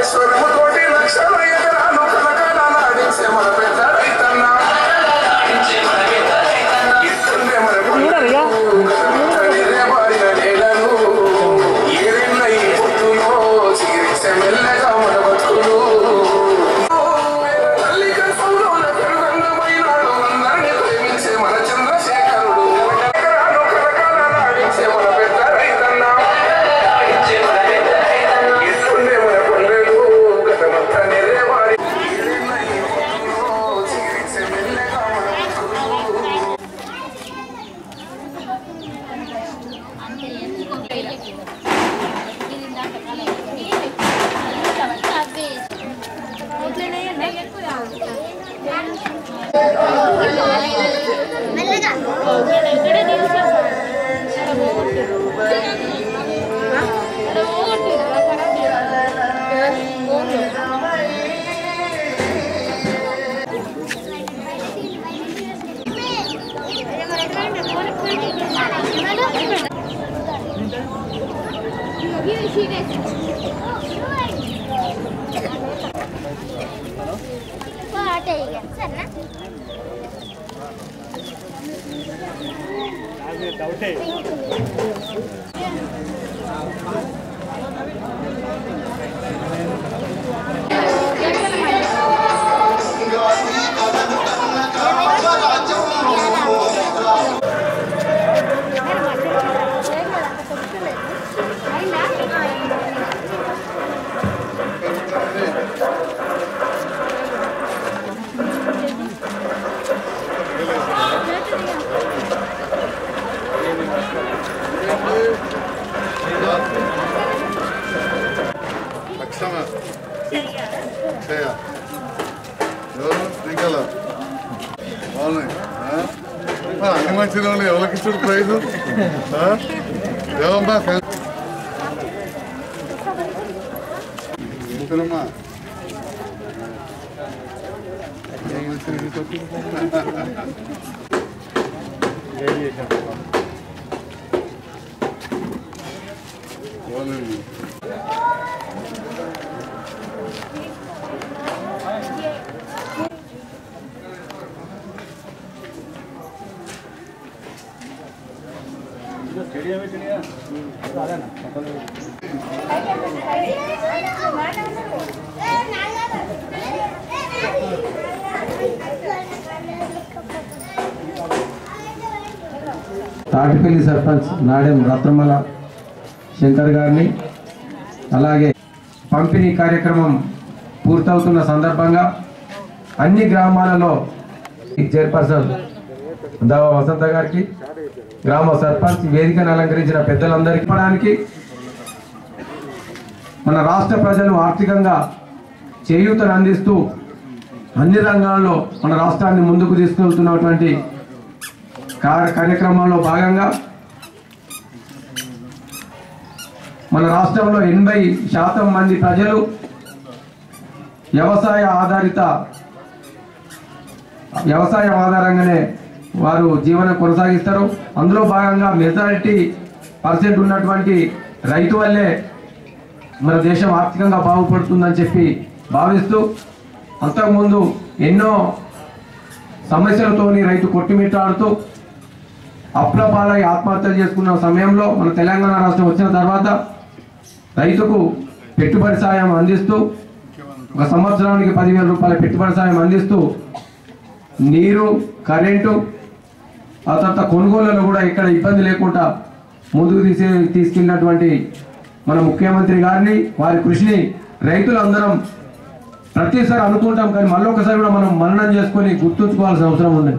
స్వరముతోటి లక్షల ఎకరాలు కలకాలాడించే మన పెద్ద రైతన్న ఇస్తుండే మన బారిన నేలను ఏరెన్న ఈ పొట్టులో చిగిరిసే మెల్లగా మన బతుకులు తల్లి గర్భంలోన పెరుగన్నమైనాడు అందరిని ప్రేమించే మన చంద్రశేఖరుడు ఎకరాలు కలకాలాడించే మన పెద్ద రైతన్న ఇస్తుండే మన పల్లెలు గతమంతా నెర్రేవారి ఏరెన్న ఈ పొట్టులో చిగిరిసే మెల్లగా మన బతుకులు సరేనా లక్షణ చేయ ఎవరు శ్రీకళ బాగున్నాయి ఆ? ఆ, అన్ని మంచిగా ఉన్నాయి ఎవరికి ఇచ్చాడు ప్రైజ్ ఏమమ్మా ముగ్గురమ్మా బాగున్నాయి తాటిపల్లి సర్పంచ్ నాడెం రత్నమల శంకర్ గారిని అలాగే పంపిణీ కార్యక్రమం పూర్తవుతున్న సందర్భంగా అన్ని గ్రామాలలో ఈ చైర్పర్సన్ దావా వసంత గారికి గ్రామ సర్పంచ్ వేదికను అలంకరించిన పెద్దలందరికీ ఇవ్వడానికి మన రాష్ట్ర ప్రజలు ఆర్థికంగా చేయూతను అందిస్తూ అన్ని రంగాల్లో మన రాష్ట్రాన్ని ముందుకు తీసుకెళ్తున్నటువంటి కార్య- కార్యక్రమంలో భాగంగా మన రాష్ట్రంలో ఎనభై శాతం మంది ప్రజలు వ్యవసాయ ఆధారిత వ్యవసాయం ఆధారంగానే వారు జీవనం కొనసాగిస్తారు అందులో భాగంగా మెజారిటీ పర్సెంట్ ఉన్నటువంటి రైతు వల్లే మన దేశం ఆర్థికంగా బాగుపడుతుందని చెప్పి భావిస్తూ అంతకుముందు ఎన్నో సమస్యలతోని రైతు కొట్టుమిట్టాడుతూ అప్లపాలై ఆత్మహత్యలు చేసుకున్న సమయంలో మన తెలంగాణ రాష్ట్రం వచ్చిన తర్వాత రైతుకు పెట్టుబడి సాయం అందిస్తూ ఒక సంవత్సరానికి పదివేల రూపాయల పెట్టుబడి సాయం అందిస్తూ నీరు కరెంటు ఆ తర్వాత కొనుగోళ్లలో కూడా ఇక్కడ ఇబ్బంది లేకుండా ముందుకు తీసే తీసుకెళ్ళినటువంటి మన ముఖ్యమంత్రి గారిని వారి కృషిని రైతులందరం ప్రతిసారి అనుకుంటాం కానీ మళ్ళీ ఒకసారి కూడా మనం మననం చేసుకొని గుర్తుంచుకోవాల్సిన అవసరం ఉంది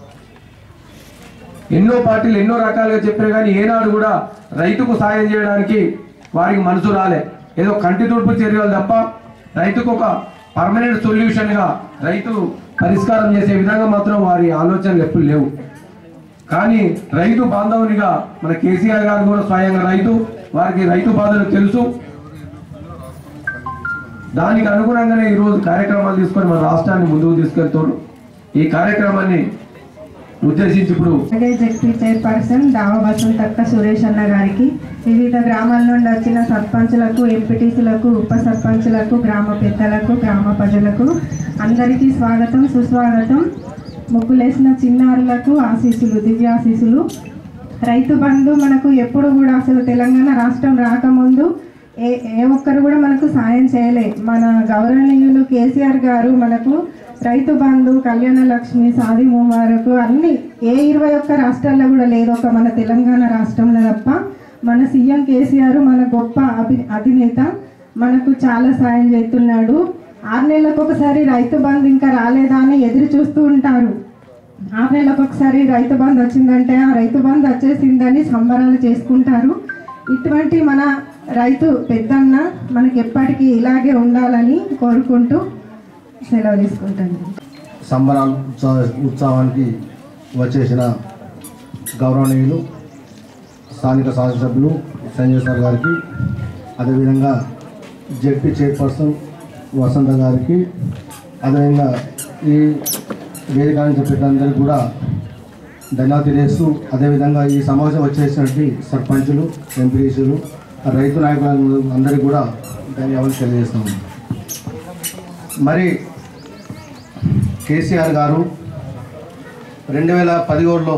ఎన్నో పార్టీలు ఎన్నో రకాలుగా చెప్పారు కానీ ఏనాడు కూడా రైతుకు సాయం చేయడానికి వారికి మనసు రాలే ఏదో కంటి తుడుపు చర్యలు తప్ప రైతుకు ఒక పర్మనెంట్ సొల్యూషన్గా రైతు పరిష్కారం చేసే విధంగా మాత్రం వారి ఆలోచనలు ఎప్పుడు లేవు కానీ రైతు బాంధవునిగా మన కేసీఆర్ గారు కూడా స్వయంగా రైతు వారికి రైతు బాధలు తెలుసు దానికి అనుగుణంగానే ఈరోజు కార్యక్రమాలు తీసుకొని మన రాష్ట్రాన్ని ముందుకు తీసుకెళ్తారు ఈ కార్యక్రమాన్ని ఉద్దేశించి ఇప్పుడు అలాగే జెడ్పీ చైర్పర్సన్ దావ వసంతక్క సురేష్ అన్న గారికి వివిధ గ్రామాల నుండి వచ్చిన సర్పంచులకు ఎంపీటీసీలకు ఉప సర్పంచులకు గ్రామ పెద్దలకు గ్రామ ప్రజలకు అందరికీ స్వాగతం సుస్వాగతం ముగ్గులేసిన చిన్నారులకు ఆశీస్సులు దివ్యాశీస్సులు రైతు బంధు మనకు ఎప్పుడు కూడా అసలు తెలంగాణ రాష్ట్రం రాకముందు ఏ ఏ ఒక్కరు కూడా మనకు సాయం చేయలే మన గౌరవనీయులు కేసీఆర్ గారు మనకు రైతు బంధు కళ్యాణ లక్ష్మి సాది ముబారకు అన్ని ఏ ఇరవై ఒక్క రాష్ట్రాల్లో కూడా లేదు ఒక మన తెలంగాణ రాష్ట్రంలో తప్ప మన సీఎం కేసీఆర్ మన గొప్ప అభి అధినేత మనకు చాలా సాయం చేస్తున్నాడు ఆరు నెలలకు ఒకసారి రైతు బంధు ఇంకా రాలేదా అని ఎదురు చూస్తూ ఉంటారు ఆరు నెలలకు ఒకసారి రైతు బంధు వచ్చిందంటే ఆ రైతు బంధు వచ్చేసిందని సంబరాలు చేసుకుంటారు ఇటువంటి మన రైతు పెద్దన్న మనకి ఎప్పటికీ ఇలాగే ఉండాలని కోరుకుంటూ సెలవు తీసుకుంటాను సంబరాలు ఉత్సవ ఉత్సవానికి వచ్చేసిన గౌరవనీయులు స్థానిక శాసనసభ్యులు సంజయ్ సార్ గారికి అదేవిధంగా జెడ్పీ చైర్పర్సన్ వసంత గారికి అదేవిధంగా ఈ వేదిక నుంచి పెట్టినందరికీ కూడా ధన్యవాదాలు తెలియజేస్తూ అదేవిధంగా ఈ సమావేశం వచ్చేసినటువంటి సర్పంచులు ఎంపీసీలు రైతు నాయకులు అందరికీ కూడా ధన్యవాదాలు తెలియజేస్తాము మరి కేసీఆర్ గారు రెండు వేల పదిహేడులో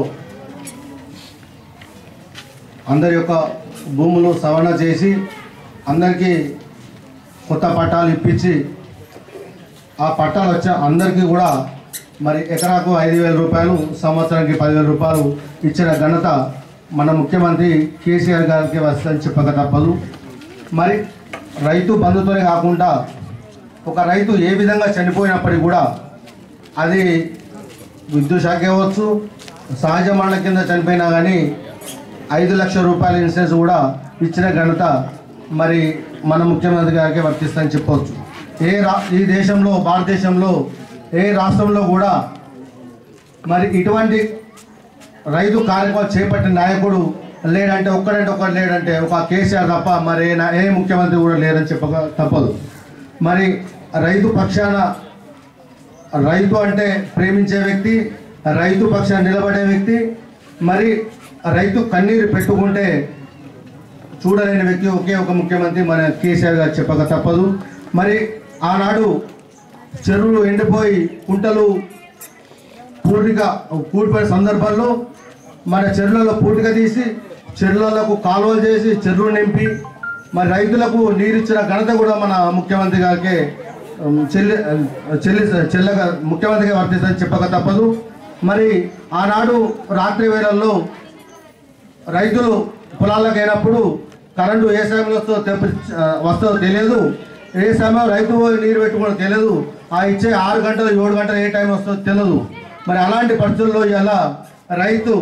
అందరి యొక్క భూములు సవరణ చేసి అందరికీ కొత్త పట్టాలు ఇప్పించి ఆ పట్టాలు వచ్చే అందరికీ కూడా మరి ఎకరాకు ఐదు వేల రూపాయలు సంవత్సరానికి పదివేల రూపాయలు ఇచ్చిన ఘనత మన ముఖ్యమంత్రి కేసీఆర్ గారికి వస్తుందని చెప్పక తప్పదు మరి రైతు బంధుతోనే కాకుండా ఒక రైతు ఏ విధంగా చనిపోయినప్పటికీ కూడా అది విద్యుత్ శాఖ ఇవ్వచ్చు సహజ మరణ కింద చనిపోయినా కానీ ఐదు లక్షల రూపాయల ఇన్సూరెన్స్ కూడా ఇచ్చిన ఘనత మరి మన ముఖ్యమంత్రి గారికి వర్తిస్తుందని చెప్పవచ్చు ఏ రా ఈ దేశంలో భారతదేశంలో ఏ రాష్ట్రంలో కూడా మరి ఇటువంటి రైతు కార్యక్రమం చేపట్టిన నాయకుడు లేడంటే ఒక్కడంటే ఒక్కడు లేడంటే ఒక కేసీఆర్ తప్ప మరి ఏ నా- ఏ ముఖ్యమంత్రి కూడా లేరని చెప్పక తప్పదు మరి రైతు పక్షాన రైతు అంటే ప్రేమించే వ్యక్తి రైతు పక్షాన నిలబడే వ్యక్తి మరి రైతు కన్నీరు పెట్టుకుంటే చూడలేని వ్యక్తి ఒకే ఒక ముఖ్యమంత్రి మన కేసీఆర్ గారు చెప్పక తప్పదు మరి ఆనాడు చెరువులు ఎండిపోయి కుంటలు పూర్తిగా కూడిపోయిన సందర్భాల్లో మన చెరువులలో పూర్తిగా తీసి చెరువులకు కాలువలు చేసి చెరువులు నింపి మరి రైతులకు నీరు ఇచ్చిన ఘనత కూడా మన ముఖ్యమంత్రి గారికి ఉమ్, చెల్లి చెల్లి చెల్లగా ముఖ్యమంత్రిగా వర్తిస్తుందని చెప్పక తప్పదు మరి ఆనాడు రాత్రి వేళల్లో రైతులు పొలాలకు అయినప్పుడు కరెంటు ఏ సమయంలో వస్తుందో తెప్పి ఆ, వస్తుందో తెలియదు ఏ సమయం రైతు పోయి నీరు పెట్టుకోవడం తెలియదు ఆ ఇచ్చే ఆరు గంటలు ఏడు గంటలు ఏ టైం వస్తుందో తెలియదు మరి అలాంటి పరిస్థితుల్లో ఇలా రైతు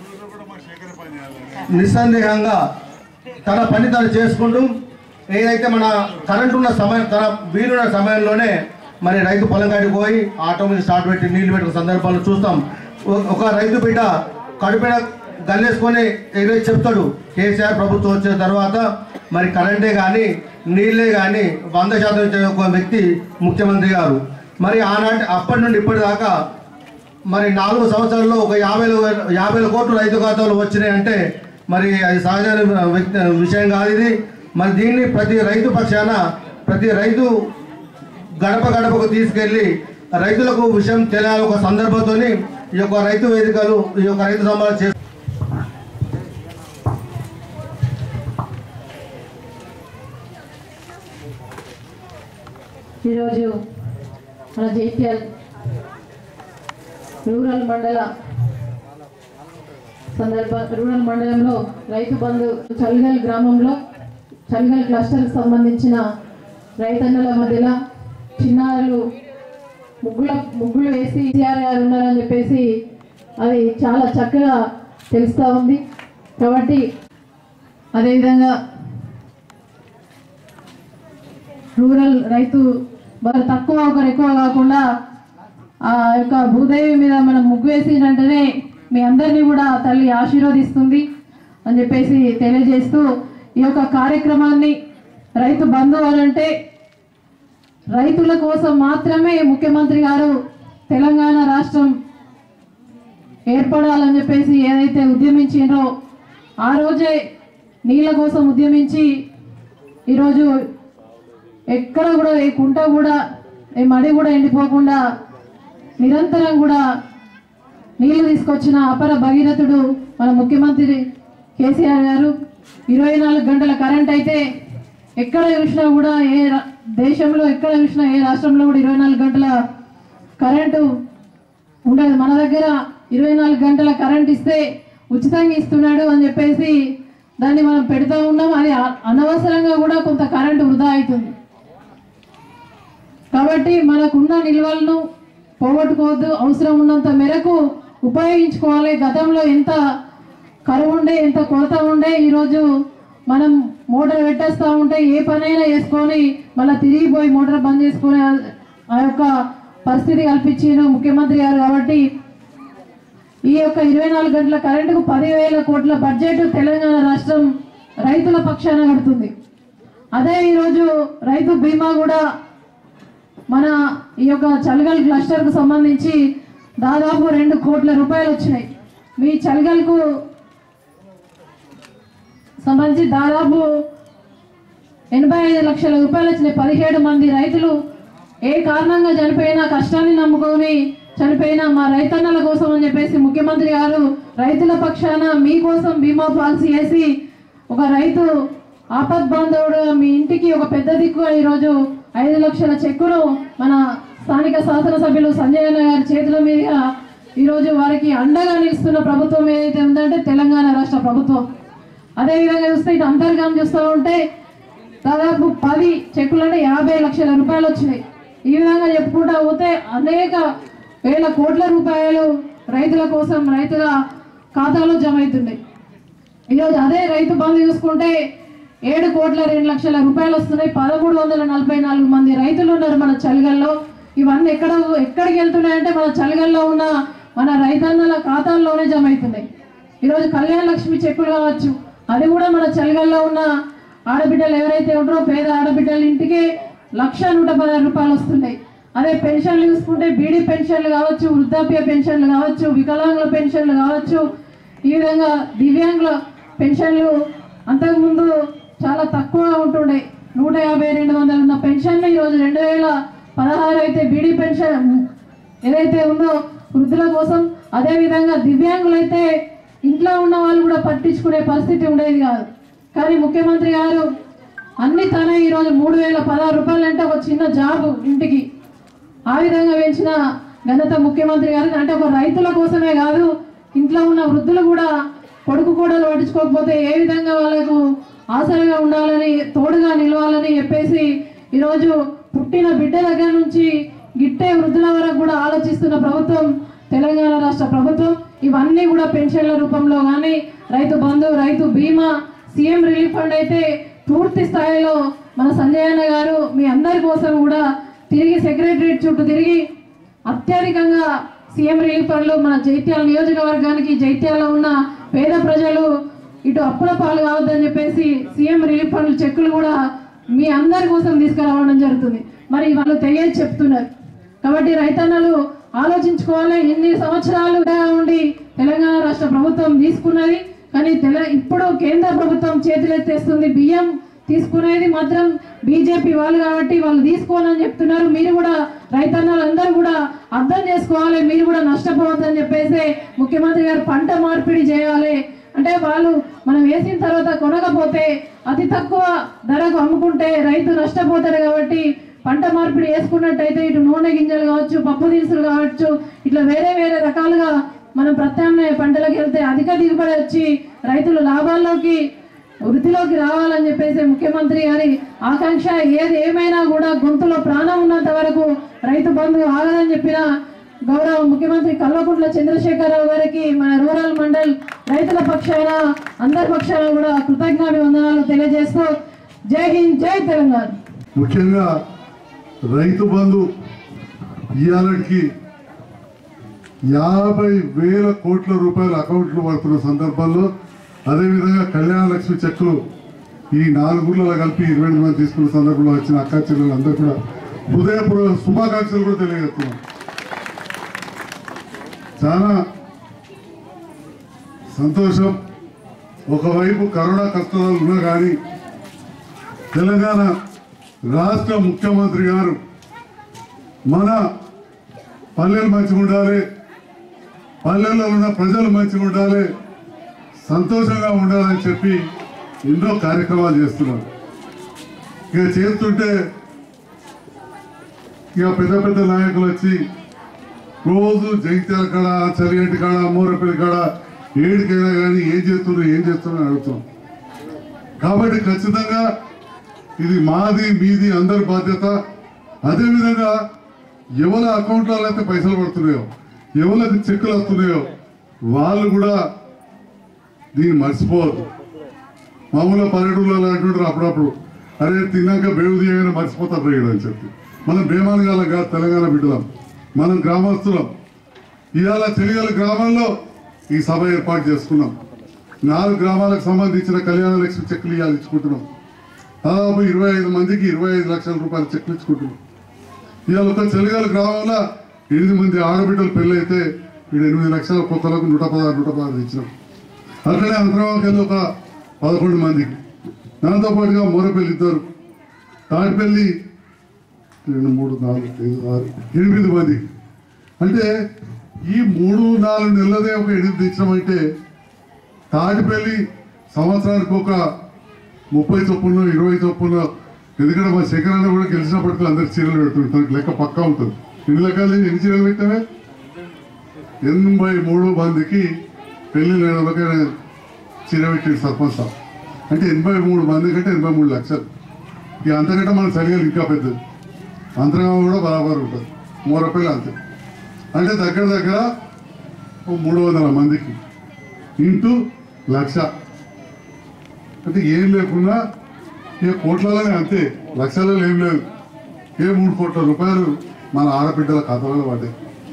నిస్సందేహంగా తన పని తను చేసుకుంటూ ఏదైతే మన కరెంట్ ఉన్న సమయం తన వీలున్న సమయంలోనే మరి రైతు పొలం కాడికి పోయి ఆటో మీద స్టార్ట్ పెట్టి నీళ్లు పెట్టిన సందర్భాలు చూస్తాం ఒ- ఒక రైతు బిడ్డ కడుపున గల్లేసుకొని ఏదో చెప్తాడు కేసీఆర్ ప్రభుత్వం వచ్చిన తర్వాత మరి కరెంటే కానీ నీళ్ళే కానీ వంద శాతం ఇచ్చే ఒక వ్యక్తి ముఖ్యమంత్రి గారు మరి ఆనాటి అప్పటి నుండి ఇప్పటిదాకా మరి నాలుగు సంవత్సరాల్లో ఒక యాభై వేల- యాభై వేల కోట్లు రైతు ఖాతాలు వచ్చినాయి అంటే మరి అది సహజ వ్యక్తి విషయం కాదు ఇది మరి దీన్ని ప్రతి రైతు పక్షాన ప్రతి రైతు గడప గడపకు తీసుకెళ్ళి రైతులకు విషయం తెలియాలి ఒక సందర్భంతో ఈ యొక్క రైతు వేదికలు ఈ యొక్క రైతు సంబంధాలు చేస్తారు ఈరోజు మన జైత్యాల్ రూరల్ మండల సందర్భ రూరల్ మండలంలో రైతు బంధు చల్గల్ గ్రామంలో చల్గల్ క్లస్టర్కి సంబంధించిన రైతన్నల మధ్యలో చిన్నారులు ముగ్గుల ముగ్గులు వేసి కేసీఆర్ గారు ఉన్నారని చెప్పేసి అది చాలా చక్కగా తెలుస్తూ ఉంది కాబట్టి అదేవిధంగా రూరల్ రైతు మరి తక్కువ ఒకరు ఎక్కువ కాకుండా ఆ యొక్క భూదేవి మీద మనం ముగ్గు వేసినట్టునే మీ అందరినీ కూడా తల్లి ఆశీర్వదిస్తుంది అని చెప్పేసి తెలియజేస్తూ ఈ యొక్క కార్యక్రమాన్ని రైతు బంధు అని అంటే రైతుల కోసం మాత్రమే ముఖ్యమంత్రి గారు తెలంగాణ రాష్ట్రం ఏర్పడాలని చెప్పేసి ఏదైతే ఉద్యమించిండ్రో ఆ రోజే నీళ్ళ కోసం ఉద్యమించి ఈరోజు ఎక్కడ కూడా ఏ కుంట కూడా ఏ మడి కూడా ఎండిపోకుండా నిరంతరం కూడా నీళ్లు తీసుకొచ్చిన అపర భగీరథుడు మన ముఖ్యమంత్రి కేసీఆర్ గారు ఇరవై నాలుగు గంటల కరెంట్ అయితే ఎక్కడ చూసినా కూడా ఏ రా- దేశంలో ఎక్కడ చూసినా ఏ రాష్ట్రంలో కూడా ఇరవై నాలుగు గంటల కరెంటు ఉండదు మన దగ్గర ఇరవై నాలుగు గంటల కరెంట్ ఇస్తే ఉచితంగా ఇస్తున్నాడు అని చెప్పేసి దాన్ని మనం పెడతా ఉన్నాం అది అ- అనవసరంగా కూడా కొంత కరెంటు వృధా అవుతుంది కాబట్టి మనకున్న నిల్వలను పోగొట్టుకోవద్దు అవసరం ఉన్నంత మేరకు ఉపయోగించుకోవాలి గతంలో ఎంత కరువు ఉండే ఎంత కొరత ఉండే ఈరోజు మనం మోటార్ పెట్టేస్తూ ఉంటే ఏ పనైనా చేసుకొని మళ్ళీ తిరిగి పోయి మోటార్ బంద్ చేసుకునే ఆ- ఆ యొక్క పరిస్థితి కల్పించిన ముఖ్యమంత్రి గారు కాబట్టి ఈ యొక్క ఇరవై నాలుగు గంటల కరెంటుకు పదివేల కోట్ల బడ్జెట్ తెలంగాణ రాష్ట్రం రైతుల పక్షాన కడుతుంది అదే ఈరోజు రైతు బీమా కూడా మన ఈ యొక్క చలిగల్ క్లస్టర్కు సంబంధించి దాదాపు రెండు కోట్ల రూపాయలు వచ్చినాయి మీ చలిగల్కు సంబంధించి దాదాపు ఎనభై ఐదు లక్షల రూపాయలు వచ్చినాయి పదిహేడు మంది రైతులు ఏ కారణంగా చనిపోయినా కష్టాన్ని నమ్ముకొని చనిపోయిన మా రైతన్నల కోసం అని చెప్పేసి ముఖ్యమంత్రి గారు రైతుల పక్షాన మీకోసం బీమా పాలసీ వేసి ఒక రైతు ఆపద్ బాంధవుడుగా మీ ఇంటికి ఒక పెద్ద దిక్కుగా ఈరోజు ఐదు లక్షల చెక్కును మన స్థానిక శాసనసభ్యులు సంజయ్ అన్న గారి చేతుల మీదుగా ఈరోజు వారికి అండగా నిలుస్తున్న ప్రభుత్వం ఏదైతే ఉందంటే తెలంగాణ రాష్ట్ర ప్రభుత్వం అదేవిధంగా చూస్తే ఇటు అంతర్గం చూస్తూ ఉంటే దాదాపు పది చెక్కులంటే యాభై లక్షల రూపాయలు వచ్చినాయి ఈ విధంగా చెప్పుకుంటా పోతే అనేక వేల కోట్ల రూపాయలు రైతుల కోసం రైతుల ఖాతాలో జమ అవుతున్నాయి ఈరోజు అదే రైతు బంధు చూసుకుంటే ఏడు కోట్ల రెండు లక్షల రూపాయలు వస్తున్నాయి పదమూడు వందల నలభై నాలుగు మంది రైతులు ఉన్నారు మన చలిగల్లో ఇవన్నీ ఎక్కడ ఎక్కడికి వెళ్తున్నాయంటే మన చలిగల్లో ఉన్న మన రైతన్నల ఖాతాల్లోనే జమ అవుతున్నాయి ఈరోజు కళ్యాణ లక్ష్మి చెక్కులు కావచ్చు అది కూడా మన చలిగల్లో ఉన్న ఆడబిడ్డలు ఎవరైతే ఉంటారో పేద ఆడబిడ్డల ఇంటికి లక్ష నూట పదహారు రూపాయలు వస్తున్నాయి అదే పెన్షన్లు చూసుకుంటే బీడీ పెన్షన్లు కావచ్చు వృద్ధాప్య పెన్షన్లు కావచ్చు వికలాంగుల పెన్షన్లు కావచ్చు ఈ విధంగా దివ్యాంగుల పెన్షన్లు అంతకుముందు చాలా తక్కువగా ఉంటుండే నూట యాభై రెండు వందలు ఉన్న పెన్షన్లు ఈరోజు రెండు వేల పదహారు అయితే బీడీ పెన్షన్ ఏదైతే ఉందో వృద్ధుల కోసం అదే విధంగా దివ్యాంగులైతే ఇంట్లో ఉన్న వాళ్ళు కూడా పట్టించుకునే పరిస్థితి ఉండేది కాదు కానీ ముఖ్యమంత్రి గారు అన్ని తనే ఈరోజు మూడు వేల పదహారు రూపాయలు అంటే ఒక చిన్న జాబ్ ఇంటికి ఆ విధంగా పెంచిన ఘనత ముఖ్యమంత్రి గారు అంటే ఒక రైతుల కోసమే కాదు ఇంట్లో ఉన్న వృద్ధులు కూడా కొడుకు కూడలు పట్టించుకోకపోతే ఏ విధంగా వాళ్ళకు ఆసరగా ఉండాలని తోడుగా నిలవాలని చెప్పేసి ఈరోజు పుట్టిన బిడ్డ దగ్గర నుంచి గిట్టే వృద్ధుల వరకు కూడా ఆలోచిస్తున్న ప్రభుత్వం తెలంగాణ రాష్ట్ర ప్రభుత్వం ఇవన్నీ కూడా పెన్షన్ల రూపంలో కానీ రైతు బంధు రైతు బీమా సీఎం రిలీఫ్ ఫండ్ అయితే పూర్తి స్థాయిలో మన సంజయ్ అన్న గారు మీ అందరి కోసం కూడా తిరిగి సెక్రటరియట్ చుట్టూ తిరిగి అత్యధికంగా సీఎం రిలీఫ్ ఫండ్లు మన జైత్యాల నియోజకవర్గానికి జైత్యాలలో ఉన్న పేద ప్రజలు ఇటు అప్పుల పాలు కావద్దని చెప్పేసి సీఎం రిలీఫ్ ఫండ్లు చెక్కులు కూడా మీ అందరి కోసం తీసుకురావడం జరుగుతుంది మరి వాళ్ళు తెలియదు చెప్తున్నారు కాబట్టి రైతన్నలు ఆలోచించుకోవాలి ఎన్ని సంవత్సరాలుగా ఉండి తెలంగాణ రాష్ట్ర ప్రభుత్వం తీసుకున్నది కానీ తెల ఇప్పుడు కేంద్ర ప్రభుత్వం చేతులెత్తేస్తుంది బియ్యం తీసుకునేది మాత్రం బీజేపీ వాళ్ళు కాబట్టి వాళ్ళు తీసుకోవాలని చెప్తున్నారు మీరు కూడా రైతన్నలందరూ కూడా అర్థం చేసుకోవాలి మీరు కూడా నష్టపోవద్దని చెప్పేసి ముఖ్యమంత్రి గారు పంట మార్పిడి చేయాలి అంటే వాళ్ళు మనం వేసిన తర్వాత కొనకపోతే అతి తక్కువ ధరకు అమ్ముకుంటే రైతు నష్టపోతాడు కాబట్టి పంట మార్పిడి వేసుకున్నట్టయితే ఇటు నూనె గింజలు కావచ్చు పప్పు దినుసులు కావచ్చు ఇట్లా వేరే వేరే రకాలుగా మనం ప్రత్యామ్నాయ పంటలకు వెళ్తే అధిక దిగుబడి వచ్చి రైతులు లాభాల్లోకి వృత్తిలోకి రావాలని చెప్పేసి ముఖ్యమంత్రి గారి ఆకాంక్ష ఏది ఏమైనా కూడా గొంతులో ప్రాణం ఉన్నంత వరకు రైతు బంధు ఆగదని చెప్పిన గౌరవ ముఖ్యమంత్రి కల్వకుంట్ల చంద్రశేఖరరావు గారికి మన రూరల్ మండల్ రైతుల పక్షాన అందరి పక్షాన కూడా కృతజ్ఞాభివందనాలు తెలియజేస్తూ జై హింద్ జై తెలంగాణ ముఖ్యంగా రైతు బంధు ఇవాళకి యాభై వేల కోట్ల రూపాయల అకౌంట్లు పడుతున్న సందర్భంలో అదేవిధంగా కళ్యాణ లక్ష్మి చెక్కులు ఈ నాలుగులలో కలిపి ఇరవై ఎనిమిది మంది తీసుకున్న సందర్భంలో వచ్చిన అక్క చెల్లెలందరూ కూడా హృదయపూర్వక శుభాకాంక్షలు కూడా తెలియజేస్తున్నాం చాలా సంతోషం ఒకవైపు కరోనా కష్టాలు ఉన్నా కానీ తెలంగాణ రాష్ట్ర ముఖ్యమంత్రి గారు మన పల్లెలు మంచిగా ఉండాలి పల్లెల్లో ఉన్న ప్రజలు మంచిగా ఉండాలి సంతోషంగా ఉండాలని చెప్పి ఎన్నో కార్యక్రమాలు చేస్తున్నారు ఇక చేస్తుంటే ఇక పెద్ద పెద్ద నాయకులు వచ్చి రోజు జగిత్యాల కాడ చలిగంటి కాడ మూరపల్లి కాడ ఏడికైనా కానీ ఏం చేస్తున్నారు ఏం చేస్తున్నారు అని అడుగుతాం కాబట్టి ఖచ్చితంగా ఇది మాది మీది అందరి బాధ్యత అదేవిధంగా ఎవరి అకౌంట్లో అయితే పైసలు పడుతున్నాయో ఎవరికి చెక్కులు వస్తున్నాయో వాళ్ళు కూడా దీన్ని మర్చిపోవద్దు మామూలుగా పల్లెటూళ్ళలో అంటుంటారు అప్పుడప్పుడు అరే తిన్నాక బేవు తీయగానే మర్చిపోతారు రేయడం అని చెప్పి మనం బేమానగాల కాదు తెలంగాణ బిడ్డలం మనం గ్రామస్తులం ఇవాళ చెలిగల గ్రామంలో ఈ సభ ఏర్పాటు చేసుకున్నాం నాలుగు గ్రామాలకు సంబంధించిన కళ్యాణ లక్ష్మి చెక్కులు ఇవాళ ఇచ్చుకుంటున్నాం దాదాపు ఇరవై ఐదు మందికి ఇరవై ఐదు లక్షల రూపాయల చెక్కులు ఇచ్చుకుంటున్నాం ఇవాళ ఒక చెలిగల గ్రామంలో ఎనిమిది మంది ఆడబిడ్డలు పెళ్ళైతే ఇక్కడ ఎనిమిది లక్షల ఒక్కొక్కలకు నూట పదహారు నూట పదహారు ఇచ్చినాం అక్కడే అంతరంలోకి వెళ్ళి ఒక పదకొండు మందికి దాంతో పాటుగా మూరపల్లి ఇద్దరు తాటిపల్లి రెండు మూడు నాలుగు ఐదు ఆరు ఎనిమిది మంది అంటే ఈ మూడు నాలుగు నెలలదే ఒక ఎనిమిది తెచ్చినామంటే తాటిపల్లి సంవత్సరానికి ఒక ముప్పై చొప్పున ఇరవై చొప్పున ఎందుకంటే మా శేఖరాన్ని కూడా గెలిచినప్పటికీ అందరికి చీరలు పెడుతుంటారు లెక్క పక్కా ఉంటుంది ఎన్ని లెక్కలు ఎన్ని చీరలు పెట్టావే ఎనభై మూడు మందికి పెళ్లి లేని వాళ్ళకి చీర పెట్టింది సర్పంచ్ సాబ్ అంటే ఎనభై మూడు మంది కంటే ఎనభై మూడు లక్షలు ఇక అంతకంటే మన చలిగాలు ఇంకా పెద్దది అంతరంగం కూడా బరాబర్ ఉంటుంది మూరపల్లి అంతే అంటే దగ్గర దగ్గర ఓ మూడు వందల మందికి ఇంటూ లక్ష అంటే ఏం లేకుండా ఏ కోట్లలోనే అంతే లక్షలలో ఏం లేదు ఏ మూడు కోట్ల రూపాయలు మన ఆడబిడ్డల ఖాతాలో పడ్డాయి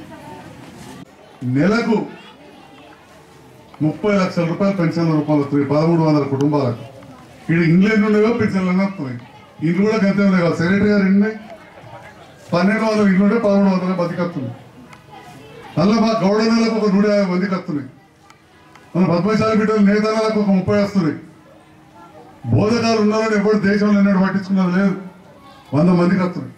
నెలకు ముప్పై లక్షల రూపాయలు పెన్షన్ల రూపాయలు వస్తున్నాయి పదమూడు వందల కుటుంబాలకు ఇక్కడ ఇంగ్లాండ్ ఉండేవో పెన్షన్లు అన్నీ వస్తున్నాయి ఇల్లు కూడా గంతే ఉన్నాయి కదా సెక్రటరీ గారు ఎన్ని పన్నెండు వందల ఇల్లు ఉంటే పదమూడు వందల మందికి వస్తున్నాయి అలా మా గౌడనలకు ఒక నూట యాభై మందికి వస్తున్నాయి మన పద్మశాలి బిడ్డలు నేతలకు ఒక ముప్పై వస్తున్నాయి బోధకాలు ఉన్నారని ఎవరు దేశంలో ఎన్నడూ పట్టించుకున్నది లేదు వంద మందికి వస్తున్నాయి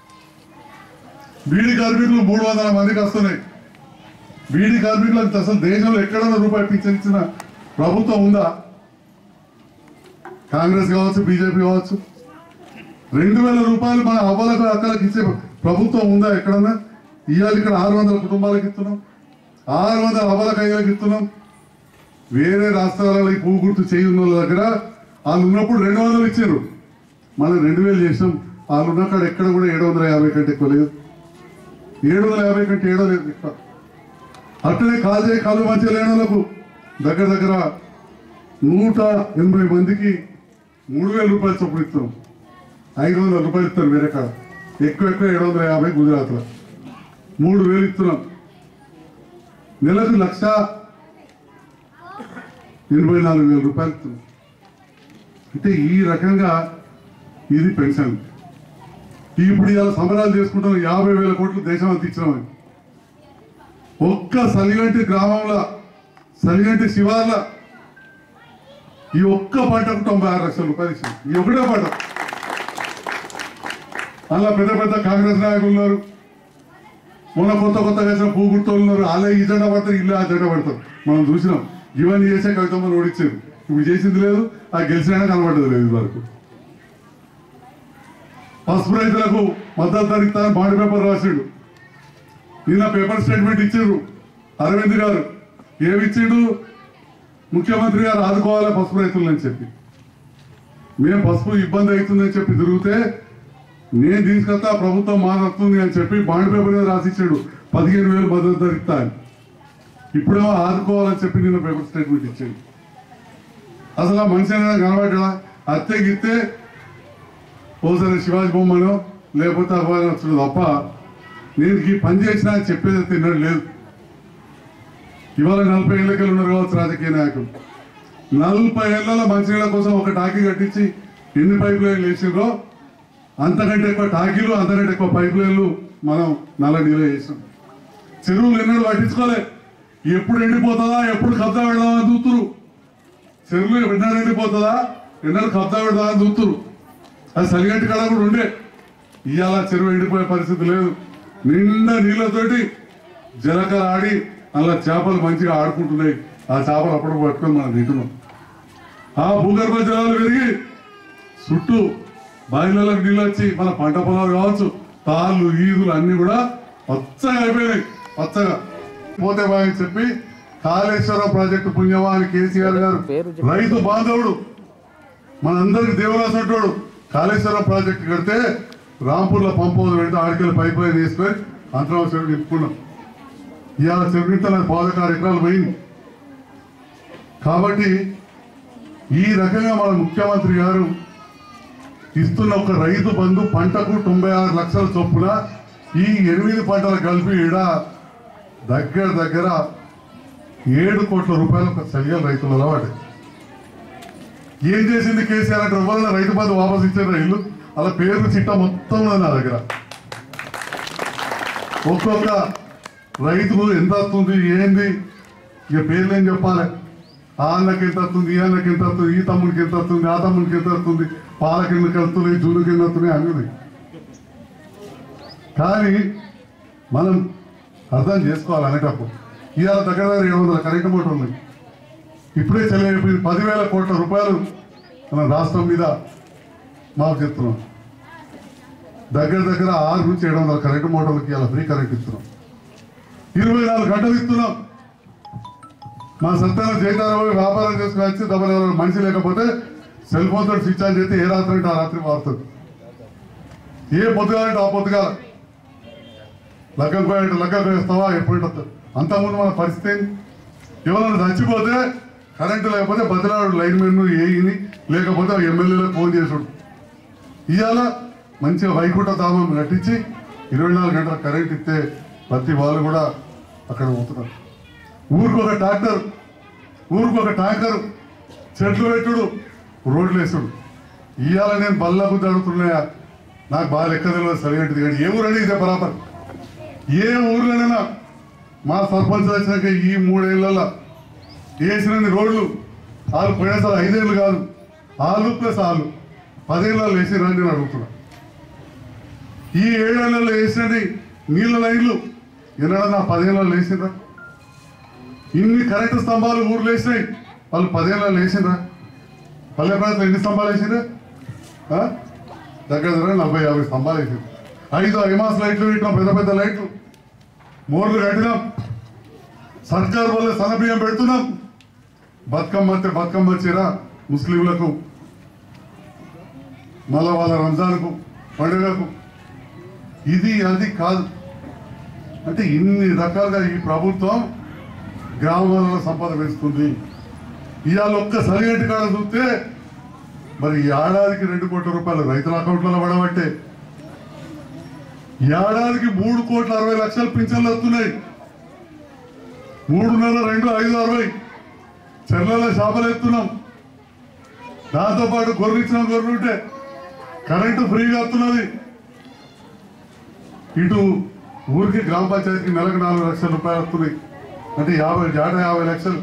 బీడీ కార్మికులు మూడు వందల మందికి వస్తున్నాయి బీడీ కార్మికులకు అసలు దేశంలో ఎక్కడైనా రూపాయి పింఛన్ ఇచ్చిన ప్రభుత్వం ఉందా కాంగ్రెస్ కావచ్చు బీజేపీ కావచ్చు రెండు వేల రూపాయలు మన అవ్వలకు అక్కలకు ఇచ్చే ప్రభుత్వం ఉందా ఎక్కడన్నా ఇవాళ ఇక్కడ ఆరు వందల కుటుంబాలకు ఇస్తున్నాం ఆరు వందల అవ్వలకు ఐదులకు ఇస్తున్నాం వేరే రాష్ట్రాలలో ఈ పువ్వు గుర్తు చేయి ఉన్న వాళ్ళ దగ్గర వాళ్ళు ఉన్నప్పుడు రెండు వందలు ఇచ్చారు మనం రెండు వేలు చేసినాం వాళ్ళు ఉన్న కాడ ఎక్కడ కూడా ఏడు వందల యాభై కంటే ఎక్కువ లేదు ఏడు వందల యాభై కంటే ఏడో లేదు ఎక్కువ అట్లనే కాలు చేయి కాలు మంచిగా లేని వాళ్ళకు దగ్గర దగ్గర నూట ఎనభై మందికి మూడు వేల రూపాయలు చొప్పున ఇస్తున్నాం ఐదు వందల రూపాయలు ఇస్తారు వేరే కాడ ఎక్కువ ఎక్కువ ఏడు వందల యాభై గుజరాత్లో మూడు వేలు ఇస్తున్నాం నెలకు లక్ష ఎనభై నాలుగు వేల రూపాయలు ఇస్తున్నాం అంటే ఈ రకంగా ఇది పెన్షన్ ఇప్పుడు ఇలా సంబరాలు చేసుకుంటాం యాభై వేల కోట్లు దేశం అంత ఇచ్చినామని ఒక్క సలిగంటి గ్రామంలో సలిగంటి శివార్ల ఈ ఒక్క పంటకు తొంభై ఆరు లక్షల రూపాయలు ఇచ్చింది ఈ ఒకటే పంట అలా పెద్ద పెద్ద కాంగ్రెస్ నాయకులు ఉన్నారు మొన్న కొత్త కొత్త వేసిన పువ్వు గుర్తోళ్ళు ఉన్నారు అలా ఈ జెండా పడతారు ఇల్లు ఆ జెండా పడతారు మనం చూసినాం ఇవన్నీ చేసే కవితమ్మని ఓడించారు ఇప్పుడు చేసింది లేదు ఆ గెలిచినా కనబడ్డది లేదు వరకు పసుపు రైతులకు మద్దతు ధర ఇస్తారని బాండ్ పేపర్ రాసిండు నిన్న పేపర్ స్టేట్మెంట్ ఇచ్చారు అరవింద్ గారు ఏమిచ్చిండు ముఖ్యమంత్రి గారు ఆదుకోవాలి పసుపు రైతులని చెప్పి మేము పసుపు ఇబ్బంది అవుతుందని చెప్పి తిరిగితే నేను తీసుకొస్తా ప్రభుత్వం మారుతుంది అని చెప్పి బాండ్ పేపర్ మీద రాసిచ్చాడు పదిహేను వేలు మద్దతు ధర ఇస్తా అని ఇప్పుడేమో ఆదుకోవాలని చెప్పి నిన్న పేపర్ స్టేట్మెంట్ ఇచ్చాడు అసలు ఆ మనిషి అనేది కనబడ్డా అత్తే గిత్తే ఓసారి శివాజీ బొమ్మను లేకపోతే అవ్వాలి వచ్చాడు తప్ప నేను ఈ పని చేసినా అని చెప్పేది తిన్నాడు లేదు ఇవాళ నలభై ఏళ్ళకెళ్ళి ఉన్నారు కావచ్చు రాజకీయ నాయకులు నలభై ఏళ్ళ మంచినీళ్ళ కోసం ఒక టాకీ కట్టించి ఎన్ని పైప్ లైన్లు వేసిండ్రో అంతకంటే ఎక్కువ టాకీలు అంతకంటే ఎక్కువ పైప్ లైన్లు మనం నల్ల నీళ్ళు వేసాం చెరువులు ఎన్నడూ పట్టించుకోలే ఎప్పుడు ఎండిపోతుందా ఎప్పుడు కబ్జా పెడదామా అని చూస్తురు చెరువులు ఎన్నడూ ఎండిపోతుందా ఎన్నడూ కబ్జా పెడదామా అని చూస్తురు అది సరిగట్టి కాడ కూడా ఉండే ఇవాళ చెరువు ఎండిపోయే పరిస్థితి లేదు నిండా నీళ్ళతోటి జలకర ఆడి అలా చేపలు మంచిగా ఆడుకుంటున్నాయి ఆ చేపలు అప్పుడు పట్టుకొని మనం తింటున్నాం ఆ భూగర్భ జలాలు పెరిగి చుట్టూ బావిలకు నీళ్ళు వచ్చి మన పంట పొలాలు కావచ్చు తాళ్ళు ఈదులు అన్ని కూడా పచ్చగా అయిపోయినాయి పచ్చగా పోతే బాగా చెప్పి కాళేశ్వరం ప్రాజెక్టు పుణ్యమా అని కేసీఆర్ గారు రైతు బాంధవుడు మనందరికి దేవుడాసంటాడు కాళేశ్వరం ప్రాజెక్టు కడితే రాంపూర్లో పంప్ హౌస్ పెడితే ఆడికెళ్ళి పైప్ లైన్ వేసుకొని అంతరం చెరువు నింపుకున్నాం ఇవాళ చెరువుతో పాదకారు ఎకరాలు పోయింది కాబట్టి ఈ రకంగా మన ముఖ్యమంత్రి గారు ఇస్తున్న ఒక రైతు బంధు పంటకు తొంభై ఆరు లక్షల చొప్పున ఈ ఎనిమిది పంటలు కలిపి ఈడ దగ్గర దగ్గర ఏడు కోట్ల రూపాయలు ఒక సరిగా రైతుల అలవాటు ఏం చేసింది కేసీఆర్ అంటే ఎవరైనా రైతు బంధు వాపసు ఇచ్చారు ఇల్లు అలా పేరు చిట్ట మొత్తం ఉన్నది నా దగ్గర ఒక్కొక్క రైతుకు ఎంత వస్తుంది ఏంది ఇక పేర్లు ఏం చెప్పాలి ఆ అన్నకి ఎంత వస్తుంది ఈ అన్నకి ఎంత వస్తుంది ఈ తమ్ముడికి ఎంత వస్తుంది ఆ తమ్ముడికి ఎంత వస్తుంది పాల కిందకి వెళ్తున్నాయి జూలు కింద వస్తున్నాయి అన్నది కానీ మనం అర్థం చేసుకోవాలి అనేటప్పుడు ఇవాళ దగ్గర దగ్గర ఏడు వందల కరెంటు మోటార్ ఉంది ఇప్పుడే చెల్లి పదివేల కోట్ల రూపాయలు మన రాష్ట్రం మీద మాకు చెప్తున్నాం దగ్గర దగ్గర ఆరు నుంచి ఏడు వందల కరెంటు మోటార్లకి ఇలా ఫ్రీ కరెంట్ ఇస్తున్నాం ఇరవై నాలుగు గంటలు ఇస్తున్నాం మా సత్తాన జైతారావు వ్యాపారం చేసుకుని వచ్చి డబ్బులు ఎవరైనా మనిషి లేకపోతే సెల్ ఫోన్ తోటి స్విచ్ ఆన్ చేస్తే ఏ రాత్రి అంటే ఆ రాత్రి మారుతుంది ఏ పొద్దుగాలంటే ఆ పొద్దుగాల లగ్గం పోయాలంటే లగ్గం పోయేస్తావా ఎప్పుడు అంతకుముందు మన పరిస్థితి ఏంది? ఎవరైనా చచ్చిపోతే కరెంటు లేకపోతే బదిలాడు లైన్ మెన్ ఏఈని లేకపోతే ఎమ్మెల్యేలకు ఫోన్ చేసుడు ఇవాళ మంచిగా వైకుంఠ ధామం కట్టించి ఇరవై నాలుగు గంటల కరెంట్ ఇస్తే ప్రతి వాళ్ళు కూడా అక్కడ పోతున్నారు ఊరికి ఒక ట్రాక్టర్ ఊరికి ఒక ట్యాంకర్ చెట్లు పెట్టుడు రోడ్లు వేసుడు ఇవాళ నేను బల్ల బుద్ధి అడుగుతున్నాయా నాకు బాగా లెక్క తెలియదు సరిగంటిది కానీ ఏ ఊరు అడిగితే బరాబర్ ఏ ఊర్లోనైనా మా సర్పంచ్ వచ్చినాక ఈ మూడేళ్లలో వేసిన రోడ్లు వాళ్ళు పోయినసారి ఐదేళ్ళు కాదు ఆలు ప్లస్ ఆలు పదేళ్ళలో వేసి రండి అని అడుగుతున్నా ఈ ఏడేళ్లలో వేసినది నీళ్ళ లైన్లు ఎన్నడన్నా పదేళ్ళలో వేసిండ్రా ఇన్ని కరెంటు స్తంభాలు ఊర్లు వేసినాయి వాళ్ళు పదేళ్ళలో వేసిండ్రా పల్లె ప్రాంతంలో ఎన్ని స్తంభాలు వేసిండ్రా ఆ? దగ్గర దగ్గర నలభై యాభై స్తంభాలు వేసిండ్రు ఐదు ఐమాస్ లైట్లు పెట్టినాం పెద్ద పెద్ద లైట్లు మోర్లు కట్టినాం సర్కార్ వల్ల సన్నబియ్యం పెడుతున్నాం బతుకమ్మ అంటే బతుకమ్మ చీర ముస్లింలకు మళ్ళా వాళ్ళ రంజాన్కు పండుగకు ఇది అది కాదు అంటే ఇన్ని రకాలుగా ఈ ప్రభుత్వం గ్రామాలలో సంపద పెంచుతుంది ఇవాళ ఒక్క సరిగట్టి కాడ చూస్తే మరి ఈ ఏడాదికి రెండు కోట్ల రూపాయలు రైతుల అకౌంట్లలో పడబట్టే ఏడాదికి మూడు కోట్ల అరవై లక్షల పింఛన్లు వస్తున్నాయి మూడున్నర రెండు ఐదు అరవై చెర్లలో చేపలు ఎత్తున్నాం దాంతో పాటు గొర్రెలు ఇచ్చిన గొర్రెలు ఉంటే కరెంటు ఫ్రీగా వస్తున్నది ఇటు ఊరికి గ్రామ పంచాయతీకి నెలకు నాలుగు లక్షల రూపాయలు వస్తున్నాయి అంటే యాభై జాట యాభై లక్షలు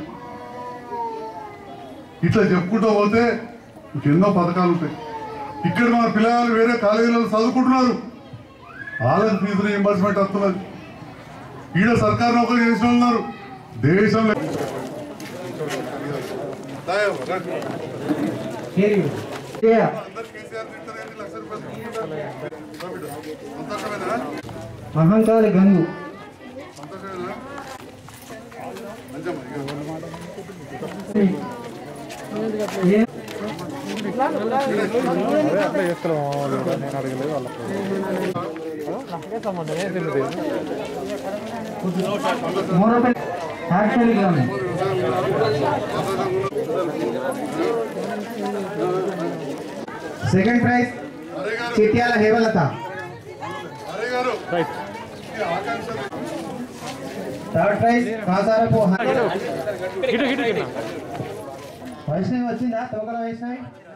ఇట్లా చెప్పుకుంటూ పోతే ఇంకెన్నో పథకాలు ఉంటాయి ఇక్కడ మన పిల్లలు వేరే కాలేజీలలో చదువుకుంటున్నారు వాళ్ళకి ఫీజు రీఎంబర్స్మెంట్ వస్తున్నది ఈడ సర్కారు నౌకరీ చేసిన వాళ్ళు ఉన్నారు దేశంలో మహంకాళి గంగు ఏ- మూడపల్లి యాక్చువల్లీ గ్రామం సెకండ్ ప్రైజ్ చిట్యాల హేమలత హరే గారు థర్డ్ ప్రైజ్ కాసారపు వైష్ణవి వచ్చిందా తోకల వైష్ణవి